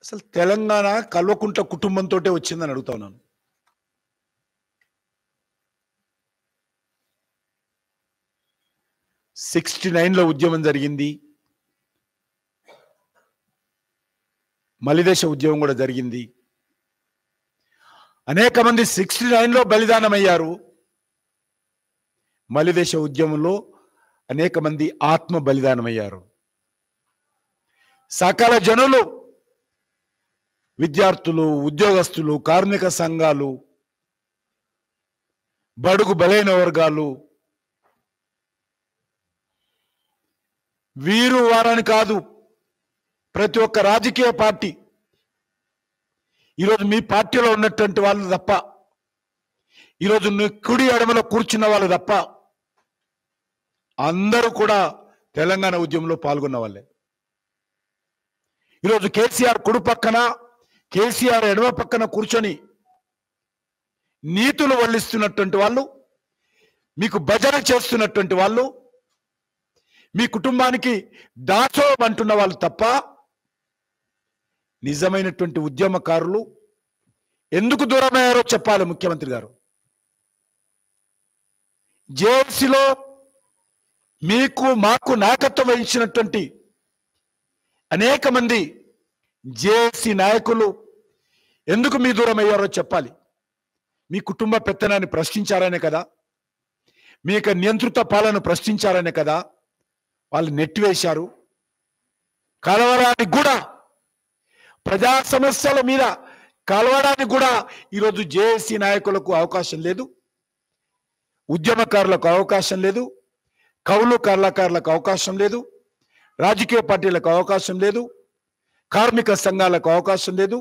అసలు తెలంగాణ కల్వకుంట్ల కుటుంబంతో వచ్చిందని అడుగుతా ఉన్నాను సిక్స్టీ నైన్లో ఉద్యమం జరిగింది మలిదేశ ఉద్యమం కూడా జరిగింది అనేక మంది సిక్స్టీ నైన్లో బలిదానం అయ్యారు మలిదేశ ఉద్యమంలో అనేక మంది ఆత్మ బలిదానం అయ్యారు సకల జనులు విద్యార్థులు ఉద్యోగస్తులు కార్మిక సంఘాలు బడుగు బలైన వర్గాలు వీరు వారని కాదు ప్రతి ఒక్క రాజకీయ పార్టీ ఈరోజు మీ పార్టీలో ఉన్నటువంటి వాళ్ళు తప్ప ఈరోజు నీ కుడి అడమలో కూర్చున్న వాళ్ళు తప్ప అందరూ కూడా తెలంగాణ ఉద్యమంలో పాల్గొన్న వాళ్ళే ఈరోజు కేసీఆర్ కుడి పక్కన కేసీఆర్ ఎడమ పక్కన కూర్చొని నీతులు వల్లిస్తున్నటువంటి వాళ్ళు మీకు భజన చేస్తున్నటువంటి వాళ్ళు మీ కుటుంబానికి దాసోహం అంటున్న వాళ్ళు తప్ప నిజమైనటువంటి ఉద్యమకారులు ఎందుకు దూరమయ్యారో చెప్పాలి ముఖ్యమంత్రి గారు జేఎల్సీలో మీకు మాకు నాయకత్వం వహించినటువంటి అనేక మంది జేఏసీ నాయకులు ఎందుకు మీ దూరం అయ్యారో చెప్పాలి మీ కుటుంబ పెత్తనాన్ని ప్రశ్నించారనే కదా మీ యొక్క నియంత్రిత పాలన ప్రశ్నించారనే కదా వాళ్ళు నెట్టివేశారు కలవడానికి కూడా ప్రజా సమస్యల మీద కలవడానికి కూడా ఈరోజు జేఏసీ నాయకులకు అవకాశం లేదు ఉద్యమకారులకు అవకాశం లేదు కవులు కళాకారులకు అవకాశం లేదు రాజకీయ పార్టీలకు అవకాశం లేదు కార్మిక సంఘాలకు అవకాశం లేదు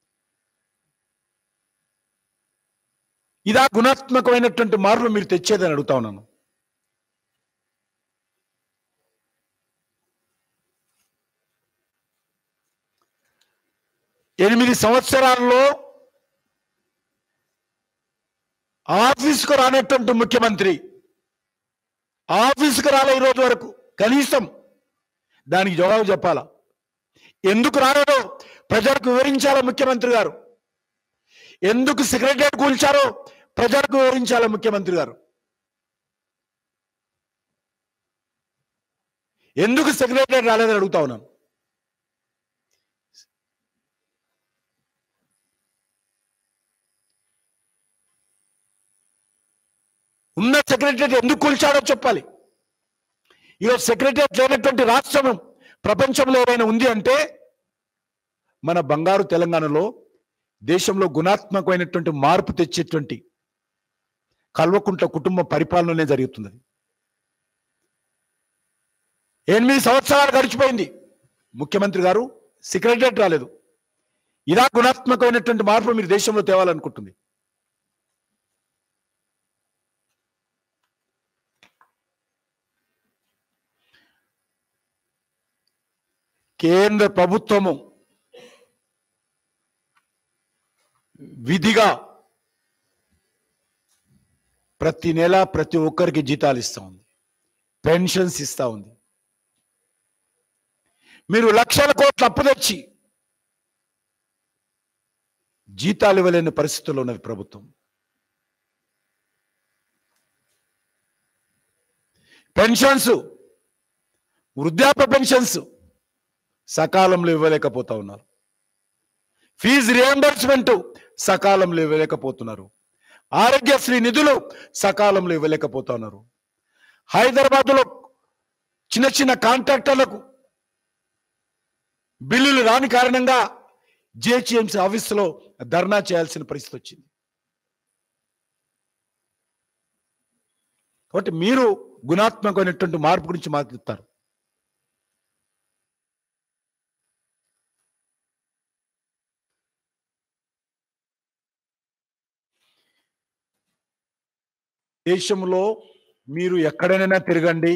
ఇదా గుణాత్మకమైనటువంటి మార్పులు మీరు తెచ్చేదని అడుగుతా ఉన్నాను ఎనిమిది సంవత్సరాల్లో ఆఫీసుకు రానటువంటి ముఖ్యమంత్రి ఆఫీసుకు రాలే ఈ రోజు వరకు కనీసం దానికి జవాబు చెప్పాలా ఎందుకు రాలేదో ప్రజలకు వివరించాలా ముఖ్యమంత్రి గారు ఎందుకు సెక్రటరియట్ కూల్చారో ప్రజలకు వివరించాలా ముఖ్యమంత్రి గారు ఎందుకు సెక్రటరియట్ రాలేదని అడుగుతా ఉన్నాను ఉన్న సెక్రటరియట్ ఎందుకు కూల్చాడో చెప్పాలి ఈరోజు సెక్రటరియట్ లేనటువంటి రాష్ట్రం ప్రపంచంలో ఏదైనా ఉంది అంటే మన బంగారు తెలంగాణలో దేశంలో గుణాత్మకమైనటువంటి మార్పు తెచ్చేటువంటి కల్వకుంట్ల కుటుంబ పరిపాలననే జరుగుతుంది ఎనిమిది సంవత్సరాలు గడిచిపోయింది ముఖ్యమంత్రి గారు సెక్రటరియట్ రాలేదు ఇలా గుణాత్మకమైనటువంటి మార్పు మీరు దేశంలో తేవాలనుకుంటుంది కేంద్ర ప్రభుత్వము విధిగా ప్రతి నెల ప్రతి ఒక్కరికి జీతాలు ఇస్తా ఉంది పెన్షన్స్ ఇస్తా ఉంది మీరు లక్షల కోట్ల అప్పు తెచ్చి జీతాలు ఇవ్వలేని పరిస్థితుల్లో ఉన్నది ప్రభుత్వం పెన్షన్స్ వృద్ధాప్య పెన్షన్స్ సకాలంలో ఇవ్వలేకపోతా ఉన్నారు ఫీజు రియంబర్స్మెంట్ సకాలంలో ఇవ్వలేకపోతున్నారు ఆరోగ్యశ్రీ నిధులు సకాలంలో ఇవ్వలేకపోతా ఉన్నారు హైదరాబాద్లో చిన్న చిన్న కాంట్రాక్టర్లకు బిల్లులు రాని కారణంగా జిహెచ్ఎంసీ ఆఫీసులో ధర్నా చేయాల్సిన పరిస్థితి వచ్చింది కాబట్టి మీరు గుణాత్మకమైనటువంటి మార్పు గురించి మాట్లాడతారు దేశంలో మీరు ఎక్కడైనా తిరగండి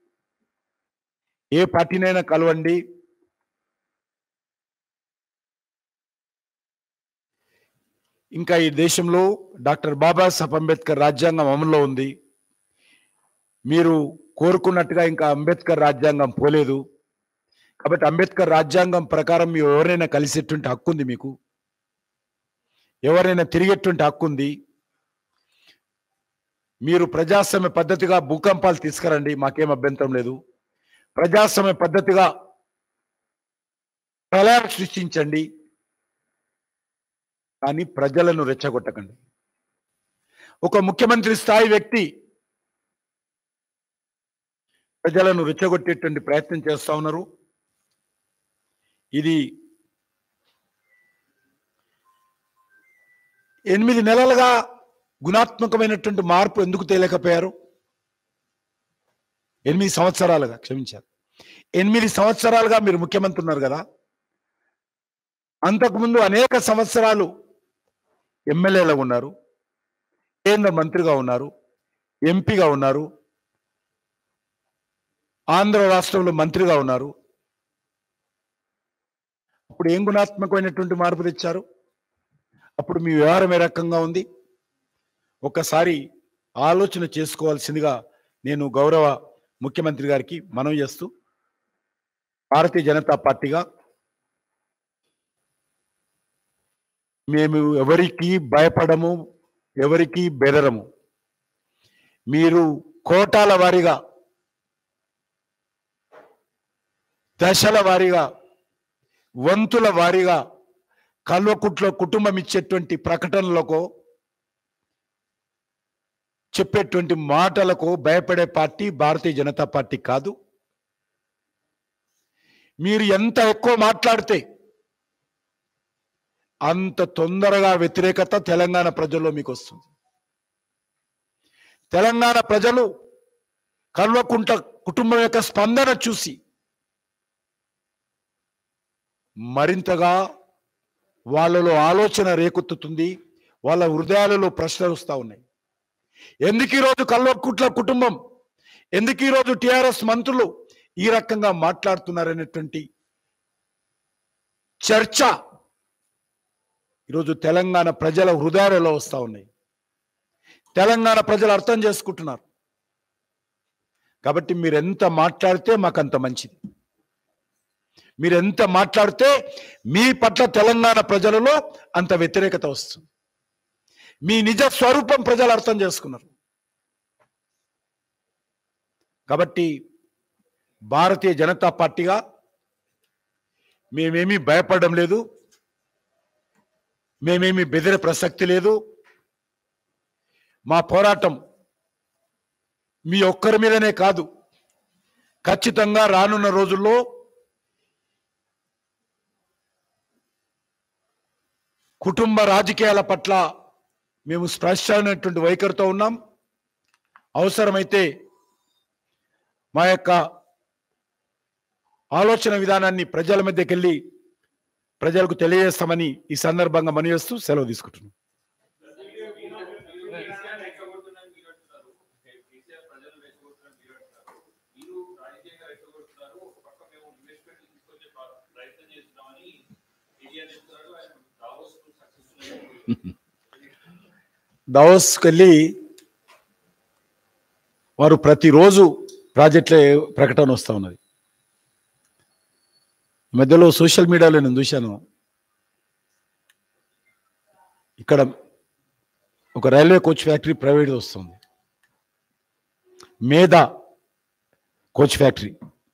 ఏ పార్టీనైనా కలవండి ఇంకా ఈ దేశంలో డాక్టర్ బాబాసాహెబ్ అంబేద్కర్ రాజ్యాంగం అమల్లో ఉంది మీరు కోరుకున్నట్టుగా ఇంకా అంబేద్కర్ రాజ్యాంగం పోలేదు కాబట్టి అంబేద్కర్ రాజ్యాంగం ప్రకారం మీరు ఎవరైనా కలిసేటువంటి హక్కు ఉంది మీకు ఎవరైనా తిరిగేటువంటి హక్కు ఉంది మీరు ప్రజాస్వామ్య పద్ధతిగా భూకంపాలు తీసుకురండి మాకేం అభ్యంతరం లేదు ప్రజాస్వామ్య పద్ధతిగా ప్రళయం సృష్టించండి కానీ ప్రజలను రెచ్చగొట్టకండి ఒక ముఖ్యమంత్రి స్థాయి వ్యక్తి ప్రజలను రెచ్చగొట్టేటువంటి ప్రయత్నం చేస్తా ఉన్నారు ఇది ఎనిమిది నెలలుగా గుణాత్మకమైనటువంటి మార్పు ఎందుకు తేలేకపోయారు ఎనిమిది సంవత్సరాలుగా క్షమించారు ఎనిమిది సంవత్సరాలుగా మీరు ముఖ్యమంత్రి ఉన్నారు కదా అంతకుముందు అనేక సంవత్సరాలు ఎమ్మెల్యేలుగా ఉన్నారు కేంద్ర మంత్రిగా ఉన్నారు ఎంపీగా ఉన్నారు ఆంధ్ర రాష్ట్రంలో మంత్రిగా ఉన్నారు అప్పుడు ఏం గుణాత్మకమైనటువంటి మార్పు తెచ్చారు అప్పుడు మీ వ్యవహారం ఏ రకంగా ఉంది ఒక్కసారి ఆలోచన చేసుకోవాల్సిందిగా నేను గౌరవ ముఖ్యమంత్రి గారికి మనవి చేస్తూ భారతీయ జనతా పార్టీగా మేము ఎవరికి భయపడము ఎవరికి బెదరము మీరు కోటాల వారీగా దశల వారీగా వంతుల వారీగా కల్వకుట్లో కుటుంబం ఇచ్చేటువంటి ప్రకటనలకు చెప్పేటువంటి మాటలకు భయపడే పార్టీ భారతీయ జనతా పార్టీ కాదు మీరు ఎంత ఎక్కువ మాట్లాడితే అంత తొందరగా వ్యతిరేకత తెలంగాణ ప్రజల్లో మీకు వస్తుంది తెలంగాణ ప్రజలు కల్వకుంట కుటుంబం యొక్క స్పందన చూసి మరింతగా వాళ్ళలో ఆలోచన రేకెత్తుతుంది వాళ్ళ హృదయాలలో ప్రశ్నలు వస్తూ ఉన్నాయి ఎందుకు ఈరోజు కల్వకుట్ల కుటుంబం ఎందుకు ఈరోజు టిఆర్ఎస్ మంత్రులు ఈ రకంగా మాట్లాడుతున్నారనేటువంటి చర్చ ఈరోజు తెలంగాణ ప్రజల హృదయాలలో వస్తూ ఉన్నాయి తెలంగాణ ప్రజలు అర్థం చేసుకుంటున్నారు కాబట్టి మీరు ఎంత మాట్లాడితే మాకు అంత మంచిది మీరు ఎంత మాట్లాడితే మీ పట్ల తెలంగాణ ప్రజలలో అంత వ్యతిరేకత వస్తుంది మీ నిజ స్వరూపం ప్రజలు అర్థం చేసుకున్నారు కాబట్టి భారతీయ జనతా పార్టీగా మేమేమీ భయపడడం లేదు మేమేమి బెదిరే ప్రసక్తి లేదు మా పోరాటం మీ ఒక్కరి మీదనే కాదు ఖచ్చితంగా రానున్న రోజుల్లో కుటుంబ రాజకీయాల పట్ల మేము స్పష్టమైనటువంటి వైఖరితో ఉన్నాం అవసరమైతే మా యొక్క ఆలోచన విధానాన్ని ప్రజల మధ్యకి వెళ్ళి ప్రజలకు తెలియజేస్తామని ఈ సందర్భంగా మనవేస్తూ సెలవు తీసుకుంటున్నాం కేసీఆర్ రెచ్చగొడుతున్నారని మీరు అంటున్నారు కేసీఆర్ ప్రజలు రెచ్చగొడుతున్నారని మీరు అంటున్నారు మీరు రాజకీయంగా రెచ్చగొడుతున్నారు ఒక పక్క మేము ఇన్వెస్ట్మెంట్ తీసుకొచ్చే ప్ర- ప్రయత్నం చేస్తున్నామని కేటీఆర్ చెప్తున్నాడు ఆయన దావోస్ సక్సెస్ఫుల్ దావోస్కి వెళ్ళి వారు ప్రతిరోజు ప్రాజెక్టుల ప్రకటన వస్తూ ఉన్నది ఈ మధ్యలో సోషల్ మీడియాలో నేను చూశాను ఇక్కడ ఒక రైల్వే కోచ్ ఫ్యాక్టరీ ప్రైవేట్ వస్తుంది మేధా కోచ్ ఫ్యాక్టరీ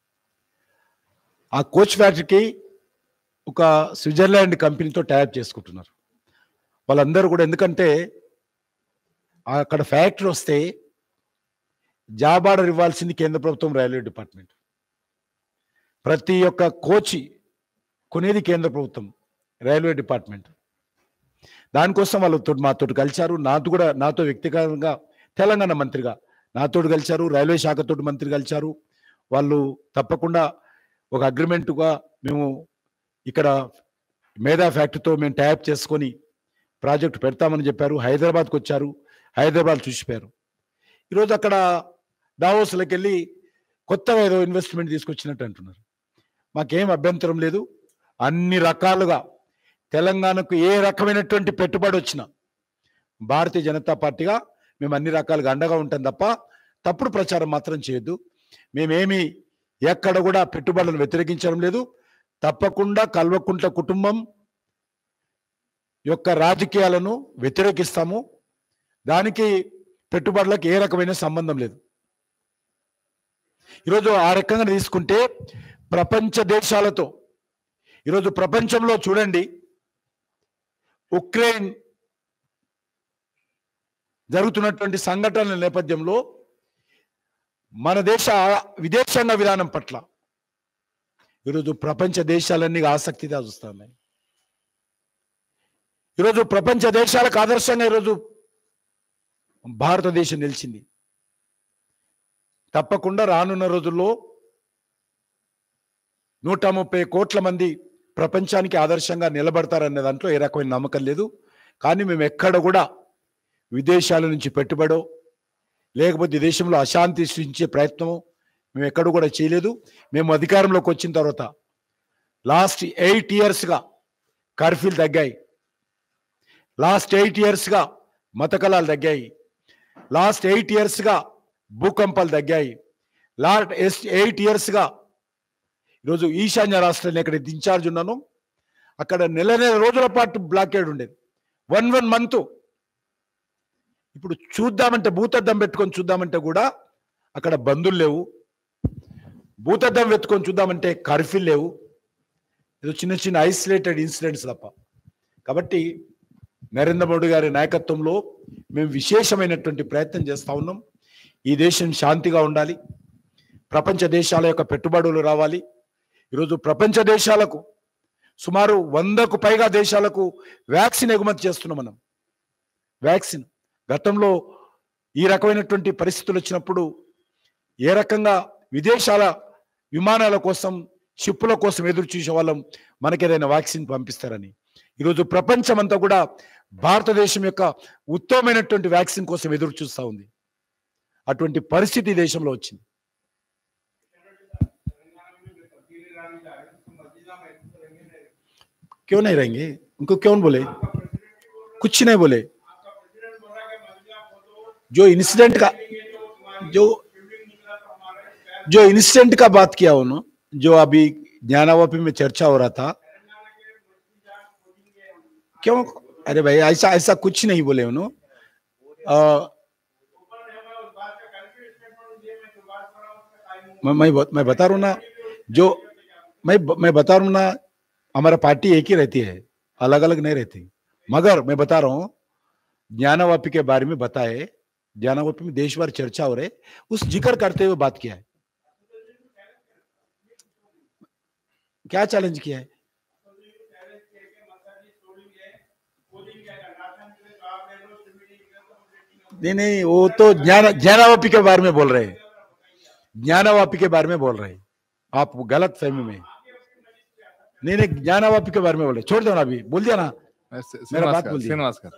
ఆ కోచ్ ఫ్యాక్టరీకి ఒక స్విట్జర్లాండ్ కంపెనీతో టైప్ చేసుకుంటున్నారు వాళ్ళందరూ కూడా ఎందుకంటే అక్కడ ఫ్యాక్టరీ వస్తే జాబ్ ఆర్డర్ ఇవ్వాల్సింది కేంద్ర ప్రభుత్వం రైల్వే డిపార్ట్మెంట్ ప్రతి ఒక్క కోచి కొనేది కేంద్ర ప్రభుత్వం రైల్వే డిపార్ట్మెంట్ దానికోసం వాళ్ళతో మాతో కలిశారు నాతో కూడా నాతో వ్యక్తిగతంగా తెలంగాణ మంత్రిగా నాతో కలిశారు రైల్వే శాఖతో మంత్రి కలిశారు వాళ్ళు తప్పకుండా ఒక అగ్రిమెంట్గా మేము ఇక్కడ మేధా ఫ్యాక్టరీతో మేము టైప్ చేసుకొని ప్రాజెక్ట్ పెడతామని చెప్పారు హైదరాబాద్కి వచ్చారు హైదరాబాద్ చూసిపోయారు ఈరోజు అక్కడ దావోస్లోకి వెళ్ళి కొత్తగా ఏదో ఇన్వెస్ట్మెంట్ తీసుకొచ్చినట్టు అంటున్నారు మాకేం అభ్యంతరం లేదు అన్ని రకాలుగా తెలంగాణకు ఏ రకమైనటువంటి పెట్టుబడి వచ్చినా భారతీయ జనతా పార్టీగా మేము అన్ని రకాలుగా అండగా ఉంటాం తప్ప తప్పుడు ప్రచారం మాత్రం చేయొద్దు మేమేమి ఎక్కడ కూడా పెట్టుబడులను వ్యతిరేకించడం లేదు తప్పకుండా కల్వకుంట్ల కుటుంబం యొక్క రాజకీయాలను వ్యతిరేకిస్తాము దానికి పెట్టుబడులకు ఏ రకమైన సంబంధం లేదు ఈరోజు ఆ రకంగా తీసుకుంటే ప్రపంచ దేశాలతో ఈరోజు ప్రపంచంలో చూడండి ఉక్రెయిన్ జరుగుతున్నటువంటి సంఘటనల నేపథ్యంలో మన దేశ విదేశాంగ విధానం పట్ల ఈరోజు ప్రపంచ దేశాలన్నీ ఆసక్తిగా చూస్తున్నాయి ఈరోజు ప్రపంచ దేశాలకు ఆదర్శంగా ఈరోజు భారతదేశం నిలిచింది తప్పకుండా రానున్న రోజుల్లో నూట ముప్పై కోట్ల మంది ప్రపంచానికి ఆదర్శంగా నిలబడతారనే దాంట్లో ఏ రకమైన నమ్మకం లేదు కానీ మేము ఎక్కడ కూడా విదేశాల నుంచి పెట్టుబడో లేకపోతే ఈ దేశంలో అశాంతి సృష్టించే ప్రయత్నం మేము ఎక్కడ కూడా చేయలేదు మేము అధికారంలోకి వచ్చిన తర్వాత లాస్ట్ ఎయిట్ ఇయర్స్గా కర్ఫ్యూలు తగ్గాయి లాస్ట్ ఎయిట్ ఇయర్స్గా మతకలాలు తగ్గాయి లాస్ట్ ఎయిట్ ఇయర్స్గా భూకంపాలు తగ్గాయి లాస్ట్ ఎయిట్ ఇయర్స్గా ఈరోజు ఈశాన్య రాష్ట్రాన్ని ఎక్కడ ఇన్ఛార్జ్ ఉన్నాను అక్కడ నెల నెల రోజుల పాటు బ్లాకేడ్ ఉండేది వన్ వన్ మంత్ ఇప్పుడు చూద్దామంటే భూతద్దం పెట్టుకొని చూద్దామంటే కూడా అక్కడ బంధులు లేవు భూతద్దం పెట్టుకొని చూద్దామంటే కర్ఫ్యూ లేవు ఏదో చిన్న చిన్న ఐసోలేటెడ్ ఇన్సిడెంట్స్ తప్ప కాబట్టి నరేంద్ర మోడీ గారి నాయకత్వంలో మేము విశేషమైనటువంటి ప్రయత్నం చేస్తా ఉన్నాం ఈ దేశం శాంతిగా ఉండాలి ప్రపంచ దేశాల యొక్క పెట్టుబడులు రావాలి ఈరోజు ప్రపంచ దేశాలకు సుమారు వందకు పైగా దేశాలకు వ్యాక్సిన్ ఎగుమతి చేస్తున్నాం మనం వ్యాక్సిన్ గతంలో ఈ రకమైనటువంటి పరిస్థితులు వచ్చినప్పుడు ఏ రకంగా విదేశాల విమానాల కోసం షిప్పుల కోసం ఎదురు చూసే వాళ్ళం మనకేదైనా వ్యాక్సిన్ పంపిస్తారని ఈరోజు ప్రపంచం అంతా కూడా భారతదేశం యొక్క ఉత్తమమైనటువంటి వ్యాక్సిన్ కోసం ఎదురు చూస్తూ ఉంది అటువంటి పరిస్థితి ఈ దేశంలో వచ్చింది क्यों नहीं रहेंगे उनको क्यों बोले कुछ नहीं बोले जो इंसिडेंट का जो जो इंसिडेंट का बात किया उन्होंने जो अभी ज्ञानावापी में चर्चा हो रहा था क्यों अरे भाई ऐसा ऐसा कुछ नहीं बोले उन्होंने अ, मैं मैं बत- मैं बता रहा हूँ ना जो मैं मैं बता रहा हूँ ना हमारा पार्टी एक ही रहती है अलग अलग नहीं रहती मगर मैं बता रहा हूँ ज्ञानावापी के बारे में बताए ज्ञानावापी में देश भर चर्चा हो रहे उस जिक्र करते हुए बात किया है क्या चैलेंज किया है नहीं नहीं वो तो ज्ञान ज्ञानावापी के बारे में बोल रहे हैं ज्ञानावापी के बारे में बोल रहे हैं आप गलत फहमी में नहीं नहीं ज्ञानावापी के बारे में बोल रहे छोड़ दो ना अभी बोल दिया ना मेरा बात శ్రీనివాస్ గారు बोल दिया। శ్రీనివాస్ గారు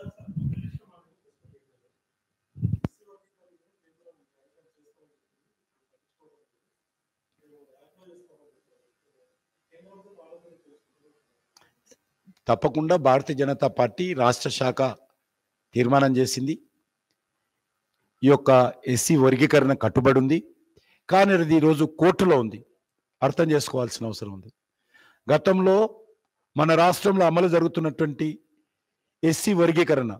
తప్పకుండా భారతీయ జనతా పార్టీ రాష్ట్ర శాఖ తీర్మానం చేసింది ఈ యొక్క ఎస్సీ వర్గీకరణ కట్టుబడి ఉంది కానీ అది ఈరోజు కోర్టులో ఉంది అర్థం చేసుకోవాల్సిన అవసరం ఉంది గతంలో మన రాష్ట్రంలో అమలు జరుగుతున్నటువంటి ఎస్సీ వర్గీకరణ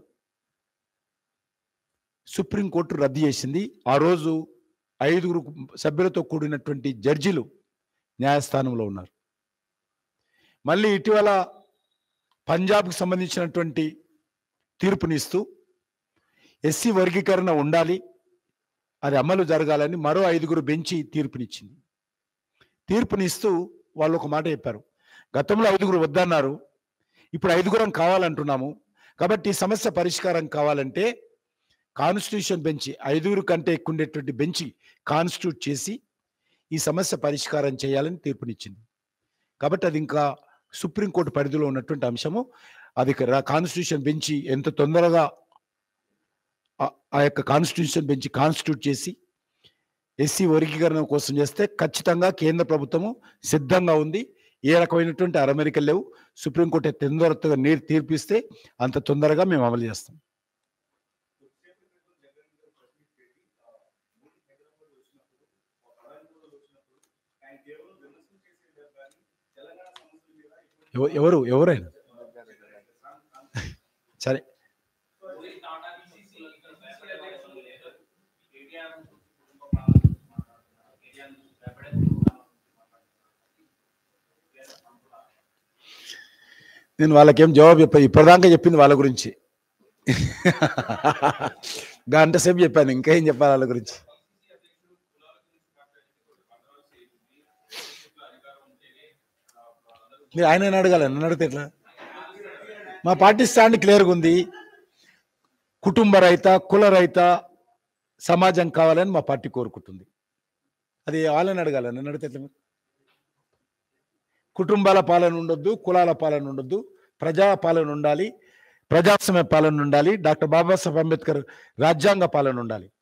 సుప్రీంకోర్టు రద్దు చేసింది ఆ రోజు ఐదుగురు సభ్యులతో కూడినటువంటి జడ్జిలు న్యాయస్థానంలో ఉన్నారు మళ్ళీ ఇటీవల పంజాబ్కి సంబంధించినటువంటి తీర్పునిస్తూ ఎస్సీ వర్గీకరణ ఉండాలి అది అమలు జరగాలని మరో ఐదుగురు బెంచి తీర్పునిచ్చింది తీర్పునిస్తూ వాళ్ళు ఒక మాట చెప్పారు గతంలో ఐదుగురు వద్దన్నారు ఇప్పుడు ఐదుగురం కావాలంటున్నాము కాబట్టి ఈ సమస్య పరిష్కారం కావాలంటే కాన్స్టిట్యూషన్ బెంచ్ ఐదుగురు కంటే ఎక్కువ ఉండేటువంటి బెంచ్ కాన్స్టిట్యూట్ చేసి ఈ సమస్య పరిష్కారం చేయాలని తీర్పునిచ్చింది కాబట్టి అది ఇంకా సుప్రీంకోర్టు పరిధిలో ఉన్నటువంటి అంశము అది కాన్స్టిట్యూషన్ బెంచ్ ఎంత తొందరగా ఆ- ఆ యొక్క కాన్స్టిట్యూషన్ బెంచ్ కాన్స్టిట్యూట్ చేసి ఎస్సీ వర్గీకరణ కోసం చేస్తే ఖచ్చితంగా కేంద్ర ప్రభుత్వము సిద్ధంగా ఉంది ఏ రకమైనటువంటి అరమరికలు లేవు సుప్రీంకోర్టు ఎంత తొందరగా నీరు తీర్పిస్తే అంత తొందరగా మేము అమలు చేస్తాం ఎవ- ఎవరు ఎవరైనా సరే ఓన్లీ టాటా బీసీసీ ఇక్కడ భయపడే అవసరం లేదు కేటీఆర్ కుటుంబ పాలన గురించి మాట్లాడుతున్నారు కేటీఆర్ గురించి భయపడే కుటుంబ పాలన గురించి మాట్లాడుతున్నారు నేను వాళ్ళకేం జవాబు చెప్పాను ఇప్పటిదాకా చెప్పింది వాళ్ళ గురించి గంట సేపు చెప్పాను ఇంకా ఏం చెప్పాలి వాళ్ళ గురించి మీరు ఆయన అడగాలి నన్ను అడిగితే ఎట్లా మా పార్టీ స్టాండ్ క్లియర్గా ఉంది కుటుంబ రైత కుల రైత సమాజం కావాలని మా పార్టీ కోరుకుంటుంది అది వాళ్ళని అడగాలి నన్ను అడిగితే ఎట్లా మీరు? కుటుంబాల పాలన ఉండొద్దు కులాల పాలన ఉండొద్దు ప్రజా పాలన ఉండాలి ప్రజాస్వామ్య పాలన ఉండాలి డాక్టర్ బాబాసాహెబ్ అంబేద్కర్ రాజ్యాంగ పాలన ఉండాలి